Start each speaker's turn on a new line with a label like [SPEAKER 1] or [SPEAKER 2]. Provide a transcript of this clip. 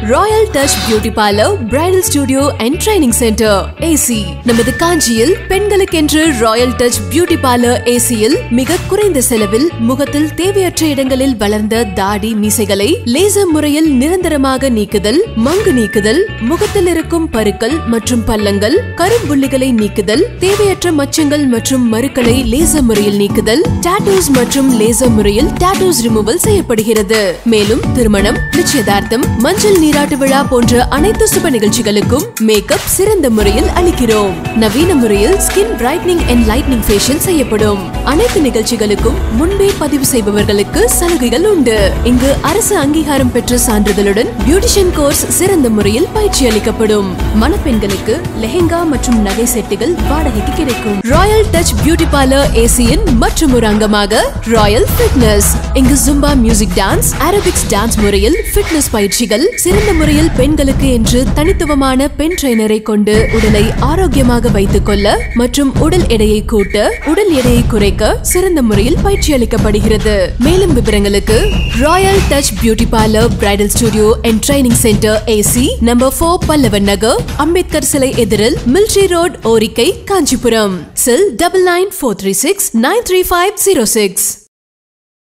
[SPEAKER 1] Royal touch beauty parlour bridal studio and training centre AC நமது காஞ்சியில் பெண்களுக்கென்று royal touch beauty parlour ஏசியில் மிக குறைந்த செலவில் முகத்தில் தேவையற்ற இடங்களில் வளர்ந்த தாடி மீசைகளை லேசர் முறையில் நிரந்தரமாக நீக்குதல் மங்கு நீக்குதல் முகத்தில் இருக்கும் பருக்கள் மற்றும் பள்ளங்கள் கரும்புள்ளிகளை நீக்குதல் தேவையற்ற மச்சங்கள் மற்றும் மருக்களை லேசர் முறையில் நீக்குதல் டாட்டூஸ் மற்றும் லேசர் முறையில் டாட்டூஸ் ரிமூவல் செய்யப்படுகிறது மேலும் திருமணம் நிச்சயதார்த்தம் மஞ்சள் நீராட்டு விழா போன்ற அனைத்து சுப நிகழ்ச்சிகளுக்கும் மேக்கப் சிறந்த முறையில் அளிக்கிறோம் நவீன முறையில் skin brightening and lightening facial செய்யப்படும் அனைத்து நிகழ்ச்சிகளுக்கும் முன்பே பதிவு செய்பவர்களுக்கு சலுகைகள் உண்டு இங்கு அரசு அங்கீகாரம் பெற்ற சான்றிதழுடன் பியூட்டிஷியன் கோர்ஸ் சிறந்த முறையில் பயிற்சி அளிக்கப்படும் மணப்பெண்களுக்கு லெஹெங்கா மற்றும் நகை செட்டுகள் வாடகைக்கு கிடைக்கும் ராயல் டச் பியூட்டி பார்லர் ஏசியின் மற்றும் ஒரு அங்கமாக ராயல் ஃபிட்னஸ் இங்கு Zumba music dance aerobics dance முறையில் ஃபிட்னஸ் பயிற்சிகள் சிறந்த முறையில் பெண்களுக்கு என்று தனித்துவமான பெண் ட்ரெயினரை கொண்டு உடலை ஆரோக்கியமாக வைத்துக் கொள்ள மற்றும் உடல் எடையை கூட்ட உடல் எடையை குறைக்க சிறந்த முறையில் பயிற்சி அளிக்கப்படுகிறது மேலும் விவரங்களுக்கு royal touch beauty parlour bridal studio and training centre AC number four Pallavan Nagar Ambedkar சிலை எதிரில் military road Orikkai Kanchipuram cell double nine four three six nine three five zero six